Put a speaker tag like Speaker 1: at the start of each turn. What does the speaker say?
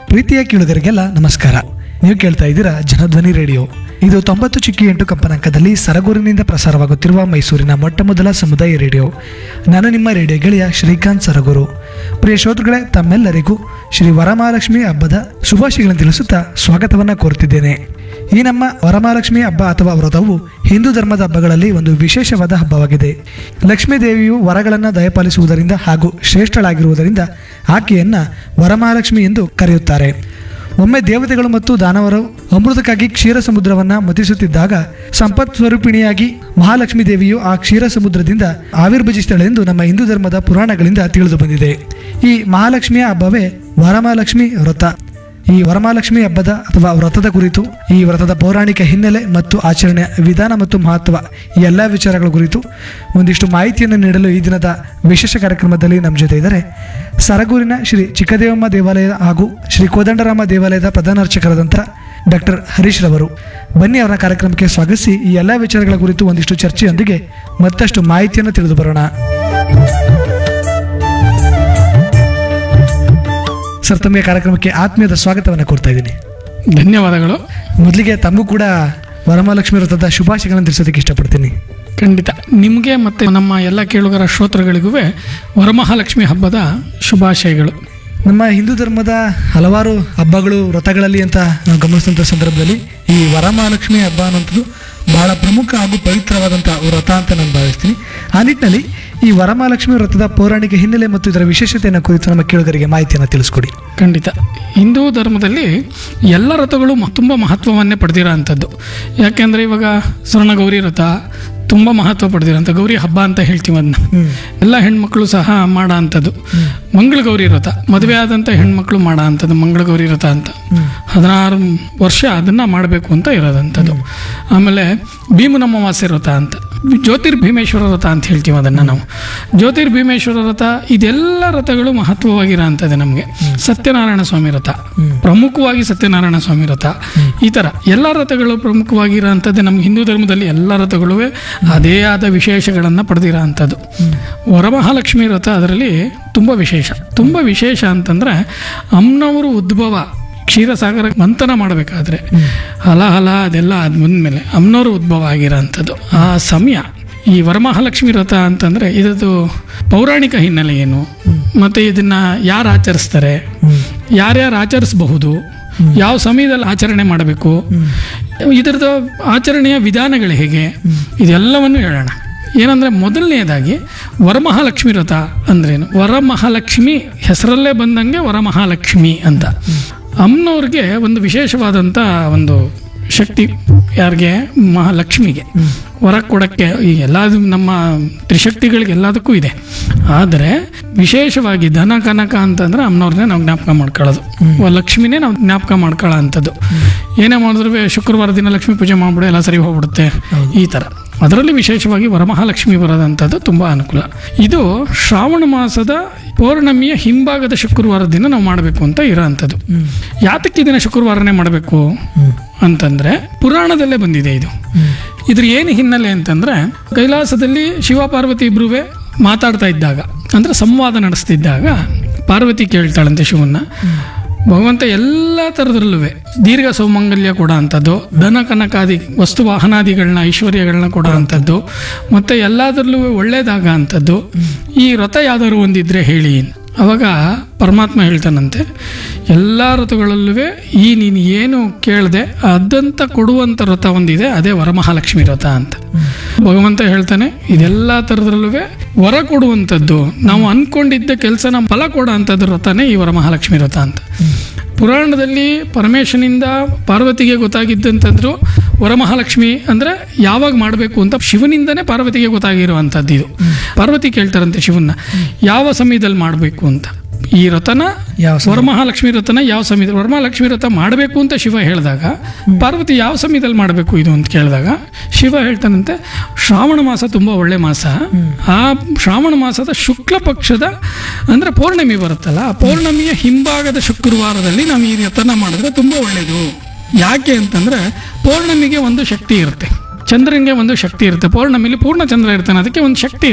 Speaker 1: ಪ್ರೀತಿಯ ಕೇಳುಗರಿಗೆಲ್ಲ ನಮಸ್ಕಾರ ನೀವು ಕೇಳ್ತಾ ಇದ್ದೀರಾ ಜನಧ್ವನಿ ರೇಡಿಯೋ ಇದು ತೊಂಬತ್ತು ಚಿಕ್ಕಿ ಎಂಟು ಕಂಪನಾಂಕದಲ್ಲಿ ಸರಗೂರಿನಿಂದ ಪ್ರಸಾರವಾಗುತ್ತಿರುವ ಮೈಸೂರಿನ ಮೊಟ್ಟ ಮೊದಲ ಸಮುದಾಯ ರೇಡಿಯೋ ನಾನು ನಿಮ್ಮ ರೇಡಿಯೋ ಗೆಳೆಯ ಶ್ರೀಕಾಂತ್ ಸರಗೂರು ಪ್ರಿಯ ಶ್ರೋತೃಗಳೇ ತಮ್ಮೆಲ್ಲರಿಗೂ ಶ್ರೀ ವರಮಹಾಲಕ್ಷ್ಮಿ ಹಬ್ಬದ ಶುಭಾಶಯಗಳನ್ನು ತಿಳಿಸುತ್ತಾ ಸ್ವಾಗತವನ್ನು ಕೋರುತ್ತಿದ್ದೇನೆ ಈ ನಮ್ಮ ವರಮಹಾಲಕ್ಷ್ಮಿ ಹಬ್ಬ ಅಥವಾ ವ್ರತವು ಹಿಂದೂ ಧರ್ಮದ ಹಬ್ಬಗಳಲ್ಲಿ ಒಂದು ವಿಶೇಷವಾದ ಹಬ್ಬವಾಗಿದೆ ಲಕ್ಷ್ಮೀ ದೇವಿಯು ವರಗಳನ್ನು ದಯಪಾಲಿಸುವುದರಿಂದ ಹಾಗೂ ಶ್ರೇಷ್ಠಳಾಗಿರುವುದರಿಂದ ಆಕೆಯನ್ನ ವರಮಹಾಲಕ್ಷ್ಮಿ ಎಂದು ಕರೆಯುತ್ತಾರೆ ಒಮ್ಮೆ ದೇವತೆಗಳು ಮತ್ತು ದಾನವರು ಅಮೃತಕ್ಕಾಗಿ ಕ್ಷೀರ ಸಮುದ್ರವನ್ನ ಮತಿಸುತ್ತಿದ್ದಾಗ ಸಂಪತ್ ಸ್ವರೂಪಿಣಿಯಾಗಿ ಮಹಾಲಕ್ಷ್ಮಿ ದೇವಿಯು ಆ ಕ್ಷೀರ ಸಮುದ್ರದಿಂದ ಆವಿರ್ಭಜಿಸಿದಳೆಂದು ನಮ್ಮ ಹಿಂದೂ ಧರ್ಮದ ಪುರಾಣಗಳಿಂದ ತಿಳಿದು ಬಂದಿದೆ ಈ ಮಹಾಲಕ್ಷ್ಮಿಯ ಹಬ್ಬವೇ ವರಮಹಾಲಕ್ಷ್ಮಿ ವ್ರತ ಈ ವರಮಹಾಲಕ್ಷ್ಮಿ ಹಬ್ಬದ ಅಥವಾ ವ್ರತದ ಕುರಿತು ಈ ವ್ರತದ ಪೌರಾಣಿಕ ಹಿನ್ನೆಲೆ ಮತ್ತು ಆಚರಣೆಯ ವಿಧಾನ ಮತ್ತು ಮಹತ್ವ ಈ ಎಲ್ಲ ವಿಚಾರಗಳ ಕುರಿತು ಒಂದಿಷ್ಟು ಮಾಹಿತಿಯನ್ನು ನೀಡಲು ಈ ದಿನದ ವಿಶೇಷ ಕಾರ್ಯಕ್ರಮದಲ್ಲಿ ನಮ್ಮ ಜೊತೆ ಇದ್ದಾರೆ ಸರಗೂರಿನ ಶ್ರೀ ಚಿಕ್ಕದೇವಮ್ಮ ದೇವಾಲಯ ಹಾಗೂ ಶ್ರೀ ಕೋದಂಡರಾಮ ದೇವಾಲಯದ ಪ್ರಧಾನ ಅರ್ಚಕರಾದಂಥ ಡಾಕ್ಟರ್ ಹರೀಶ್ ರವರು ಬನ್ನಿ ಅವರ ಕಾರ್ಯಕ್ರಮಕ್ಕೆ ಸ್ವಾಗತಿಸಿ ಈ ಎಲ್ಲ ವಿಚಾರಗಳ ಕುರಿತು ಒಂದಿಷ್ಟು ಚರ್ಚೆಯೊಂದಿಗೆ ಮತ್ತಷ್ಟು ಮಾಹಿತಿಯನ್ನು ತಿಳಿದು ಬರೋಣ ಸರ್ ತಮಗೆ ಕಾರ್ಯಕ್ರಮಕ್ಕೆ ಆತ್ಮೀಯದ ಸ್ವಾಗತವನ್ನು ಕೋರ್ತಾ ಇದ್ದೀನಿ
Speaker 2: ಧನ್ಯವಾದಗಳು
Speaker 1: ಮೊದಲಿಗೆ ತಮಗೂ ಕೂಡ ವರಮಹಾಲಕ್ಷ್ಮಿ ವ್ರತದ ಶುಭಾಶಯಗಳನ್ನು ತಿಳಿಸೋದಕ್ಕೆ ಇಷ್ಟಪಡ್ತೀನಿ
Speaker 2: ಖಂಡಿತ ನಿಮಗೆ ಮತ್ತು ನಮ್ಮ ಎಲ್ಲ ಕೇಳುಗರ ಶ್ರೋತೃಗಳಿಗೂ ವರಮಹಾಲಕ್ಷ್ಮಿ ಹಬ್ಬದ ಶುಭಾಶಯಗಳು
Speaker 1: ನಮ್ಮ ಹಿಂದೂ ಧರ್ಮದ ಹಲವಾರು ಹಬ್ಬಗಳು ವ್ರತಗಳಲ್ಲಿ ಅಂತ ನಾವು ಗಮನಿಸಿದಂಥ ಸಂದರ್ಭದಲ್ಲಿ ಈ ವರಮಹಾಲಕ್ಷ್ಮಿ ಹಬ್ಬ ಅನ್ನೋಂಥದ್ದು ಬಹಳ ಪ್ರಮುಖ ಹಾಗೂ ಪವಿತ್ರವಾದಂಥ ವ್ರತ ಅಂತ ನಾನು ಭಾವಿಸ್ತೀನಿ ಆ ನಿಟ್ಟಿನಲ್ಲಿ ಈ ವರಮಹಾಲಕ್ಷ್ಮಿ ವ್ರತದ ಪೌರಾಣಿಕ ಹಿನ್ನೆಲೆ ಮತ್ತು ಇದರ ವಿಶೇಷತೆಯನ್ನು ಕುರಿತು ನಮ್ಮ ಕೇಳುಗರಿಗೆ ಮಾಹಿತಿಯನ್ನು ತಿಳಿಸ್ಕೊಡಿ
Speaker 2: ಖಂಡಿತ ಹಿಂದೂ ಧರ್ಮದಲ್ಲಿ ಎಲ್ಲ ರಥಗಳು ಮ- ತುಂಬ ಮಹತ್ವವನ್ನೇ ಪಡೆದಿರೋ ಅಂಥದ್ದು ಯಾಕೆಂದರೆ ಇವಾಗ ಸ್ವರ್ಣ ಗೌರಿ ರಥ ತುಂಬ ಮಹತ್ವ ಪಡೆದಿರೋಂಥ ಗೌರಿ ಹಬ್ಬ ಅಂತ ಹೇಳ್ತೀವಿ ಅದನ್ನ ಎಲ್ಲ ಹೆಣ್ಮಕ್ಳು ಸಹ ಮಾಡೋ ಅಂಥದ್ದು ಮಂಗಳ ಗೌರಿ ರಥ ಮದುವೆ ಆದಂಥ ಹೆಣ್ಮಕ್ಳು ಮಾಡೋ ಅಂಥದ್ದು ಮಂಗಳ ಗೌರಿ ರಥ ಅಂತ ಹದಿನಾರು ವರ್ಷ ಅದನ್ನು ಮಾಡಬೇಕು ಅಂತ ಇರೋದಂಥದ್ದು ಆಮೇಲೆ ಭೀಮನಮ್ಮವಾಸ್ಯ ವ್ರತ ಅಂತ ಜ್ಯೋತಿರ್ಭೀಮೇಶ್ವರ ವ್ರತ ಅಂತ ಹೇಳ್ತೀವಿ ಅದನ್ನು ನಾವು ಜ್ಯೋತಿರ್ಭೀಮೇಶ್ವರ ವ್ರತ ಇದೆಲ್ಲ ವ್ರತಗಳು ಮಹತ್ವವಾಗಿರೋ ಅಂಥದ್ದು ನಮಗೆ ಸತ್ಯನಾರಾಯಣ ಸ್ವಾಮಿ ವ್ರತ ಪ್ರಮುಖವಾಗಿ ಸತ್ಯನಾರಾಯಣ ಸ್ವಾಮಿ ವ್ರತ ಈ ಥರ ಎಲ್ಲ ವ್ರತಗಳು ಪ್ರಮುಖವಾಗಿರೋ ಅಂಥದ್ದು ನಮ್ಮ ಹಿಂದೂ ಧರ್ಮದಲ್ಲಿ ಎಲ್ಲ ವ್ರತಗಳು ಅದೇ ಆದ ವಿಶೇಷಗಳನ್ನು ಪಡೆದಿರೋ ಅಂಥದ್ದು ವರಮಹಾಲಕ್ಷ್ಮಿ ವ್ರತ ಅದರಲ್ಲಿ ತುಂಬ ವಿಶೇಷ ತುಂಬ ವಿಶೇಷ ಅಂತಂದರೆ ಅಮ್ಮನವರು ಉದ್ಭವ ಕ್ಷೀರಸಾಗರ ಮಂಥನ ಮಾಡಬೇಕಾದ್ರೆ ಹಲ ಹಲ ಅದೆಲ್ಲ ಅದು ಬಂದಮೇಲೆ ಅಮ್ಮನವರು ಉದ್ಭವ ಆಗಿರೋ ಅಂಥದ್ದು ಆ ಸಮಯ ಈ ವರಮಹಾಲಕ್ಷ್ಮಿ ವ್ರತ ಅಂತಂದರೆ ಇದರದ್ದು ಪೌರಾಣಿಕ ಹಿನ್ನೆಲೆ ಏನು ಮತ್ತು ಇದನ್ನು ಯಾರು ಆಚರಿಸ್ತಾರೆ ಯಾರ್ಯಾರು ಆಚರಿಸಬಹುದು ಯಾವ ಸಮಯದಲ್ಲಿ ಆಚರಣೆ ಮಾಡಬೇಕು ಇದರದ್ದು ಆಚರಣೆಯ ವಿಧಾನಗಳು ಹೇಗೆ ಇದೆಲ್ಲವನ್ನು ಹೇಳೋಣ ಏನಂದರೆ ಮೊದಲನೇದಾಗಿ ವರಮಹಾಲಕ್ಷ್ಮಿ ವ್ರತ ಅಂದ್ರೇನು ವರಮಹಾಲಕ್ಷ್ಮಿ ಹೆಸರಲ್ಲೇ ಬಂದಂಗೆ ವರಮಹಾಲಕ್ಷ್ಮಿ ಅಂತ ಅಮ್ಮನವ್ರಿಗೆ ಒಂದು ವಿಶೇಷವಾದಂಥ ಒಂದು ಶಕ್ತಿ ಯಾರಿಗೆ ಮಹಾಲಕ್ಷ್ಮಿಗೆ ವರ ಕೊಡಕ್ಕೆ ಈ ಎಲ್ಲದು ನಮ್ಮ ತ್ರಿಶಕ್ತಿಗಳಿಗೆ ಎಲ್ಲದಕ್ಕೂ ಇದೆ ಆದರೆ ವಿಶೇಷವಾಗಿ ಧನ ಕನಕ ಅಂತಂದ್ರೆ ಅಮ್ಮನವ್ರನ್ನೇ ನಾವು ಜ್ಞಾಪಕ ಮಾಡ್ಕೊಳ್ಳೋದು ವ- ಲಕ್ಷ್ಮಿನೇ ನಾವು ಜ್ಞಾಪಕ ಮಾಡ್ಕೊಳ್ಳೋ ಅಂಥದ್ದು ಏನೇ ಮಾಡಿದ್ರು ಶುಕ್ರವಾರ ದಿನ ಲಕ್ಷ್ಮೀ ಪೂಜೆ ಮಾಡ್ಬಿಡು ಎಲ್ಲ ಸರಿ ಹೋಗ್ಬಿಡುತ್ತೆ ಈ ಥರ ಅದರಲ್ಲಿ ವಿಶೇಷವಾಗಿ ವರಮಹಾಲಕ್ಷ್ಮಿ ಬರೋದಂಥದ್ದು ತುಂಬ ಅನುಕೂಲ ಇದು ಶ್ರಾವಣ ಮಾಸದ ಪೌರ್ಣಮಿಯ ಹಿಂಭಾಗದ ಶುಕ್ರವಾರ ದಿನ ನಾವು ಮಾಡಬೇಕು ಅಂತ ಇರೋ ಅಂಥದ್ದು ಯಾತಕ್ಕೆ ದಿನ ಶುಕ್ರವಾರನೇ ಮಾಡಬೇಕು ಅಂತಂದ್ರೆ ಪುರಾಣದಲ್ಲೇ ಬಂದಿದೆ ಇದು ಇದ್ರ ಏನು ಹಿನ್ನೆಲೆ ಅಂತಂದ್ರೆ ಕೈಲಾಸದಲ್ಲಿ ಶಿವ ಪಾರ್ವತಿ ಇಬ್ರುವೆ ಮಾತಾಡ್ತಾ ಇದ್ದಾಗ ಅಂದ್ರೆ ಸಂವಾದ ನಡೆಸ್ತಿದ್ದಾಗ ಪಾರ್ವತಿ ಕೇಳ್ತಾಳಂತೆ ಶಿವನ್ನ ಭಗವಂತ ಎಲ್ಲ ಥರದ್ರಲ್ಲೂ ದೀರ್ಘ ಸೌಮಂಗಲ್ಯ ಕೊಡೋ ಅಂಥದ್ದು ಧನ ಕನಕಾದಿ ವಸ್ತು ವಾಹನಾದಿಗಳನ್ನ ಐಶ್ವರ್ಯಗಳನ್ನ ಕೊಡೋ ಅಂಥದ್ದು ಮತ್ತು ಎಲ್ಲದರಲ್ಲೂ ಒಳ್ಳೇದಾಗ ಅಂಥದ್ದು ಈ ವ್ರತ ಯಾವ್ದಾದ್ರು ಒಂದಿದ್ರೆ ಹೇಳಿ ಅವಾಗ ಪರಮಾತ್ಮ ಹೇಳ್ತಾನಂತೆ ಎಲ್ಲ ವ್ರತಗಳಲ್ಲೂ ಈ ನೀನು ಏನು ಕೇಳದೆ ಅದಂತ ಕೊಡುವಂಥ ವ್ರತ ಒಂದಿದೆ ಅದೇ ವರಮಹಾಲಕ್ಷ್ಮಿ ವ್ರತ ಅಂತ ಭಗವಂತ ಹೇಳ್ತಾನೆ ಇದೆಲ್ಲ ಥರದ್ರಲ್ಲೂ ವರ ಕೊಡುವಂಥದ್ದು ನಾವು ಅನ್ಕೊಂಡಿದ್ದ ಕೆಲಸನ ಫಲ ಕೊಡೋ ಅಂಥದ್ದು ವ್ರತನೇ ಈ ವರಮಹಾಲಕ್ಷ್ಮಿ ವ್ರತ ಅಂತ ಪುರಾಣದಲ್ಲಿ ಪರಮೇಶನಿಂದ ಪಾರ್ವತಿಗೆ ಗೊತ್ತಾಗಿದ್ದಂಥದ್ದು ವರಮಹಾಲಕ್ಷ್ಮಿ ಅಂದ್ರೆ ಯಾವಾಗ ಮಾಡಬೇಕು ಅಂತ ಶಿವನಿಂದನೇ ಪಾರ್ವತಿಗೆ ಗೊತ್ತಾಗಿರುವಂಥದ್ದು ಇದು ಪಾರ್ವತಿ ಕೇಳ್ತಾರಂತೆ ಶಿವನ್ನ ಯಾವ ಸಮಯದಲ್ಲಿ ಮಾಡಬೇಕು ಅಂತ ಈ ವ್ರತನ
Speaker 1: ಯಾವ ಸಮಯ?
Speaker 2: ವರಮಹಾಲಕ್ಷ್ಮಿ ವ್ರತನ ಯಾವ ಸಮಯದಲ್ಲಿ ವರಮಹಾಲಕ್ಷ್ಮಿ ವ್ರತ ಮಾಡಬೇಕು ಅಂತ ಶಿವ ಹೇಳಿದಾಗ ಪಾರ್ವತಿ ಯಾವ ಸಮಯದಲ್ಲಿ ಮಾಡಬೇಕು ಇದು ಅಂತ ಕೇಳಿದಾಗ ಶಿವ ಹೇಳ್ತಾನಂತೆ ಶ್ರಾವಣ ಮಾಸ ತುಂಬ ಒಳ್ಳೆ ಮಾಸ ಆ ಶ್ರಾವಣ ಮಾಸದ ಶುಕ್ಲ ಪಕ್ಷದ ಅಂದ್ರೆ ಪೌರ್ಣಮಿ ಬರುತ್ತಲ್ಲ ಆ ಪೌರ್ಣಮಿಯ ಹಿಂಭಾಗದ ಶುಕ್ರವಾರದಲ್ಲಿ ನಾವು ಈ ವ್ರತನ ಮಾಡಿದ್ರೆ ತುಂಬ ಒಳ್ಳೆಯದು ಯಾಕೆ ಅಂತಂದ್ರೆ ಪೌರ್ಣಮಿಗೆ ಒಂದು ಶಕ್ತಿ ಇರುತ್ತೆ ಚಂದ್ರನಿಗೆ ಒಂದು ಶಕ್ತಿ ಇರುತ್ತೆ ಪೌರ್ಣಮಿಲಿ ಪೂರ್ಣ ಚಂದ್ರ ಇರ್ತಾನೆ ಅದಕ್ಕೆ ಒಂದು ಶಕ್ತಿ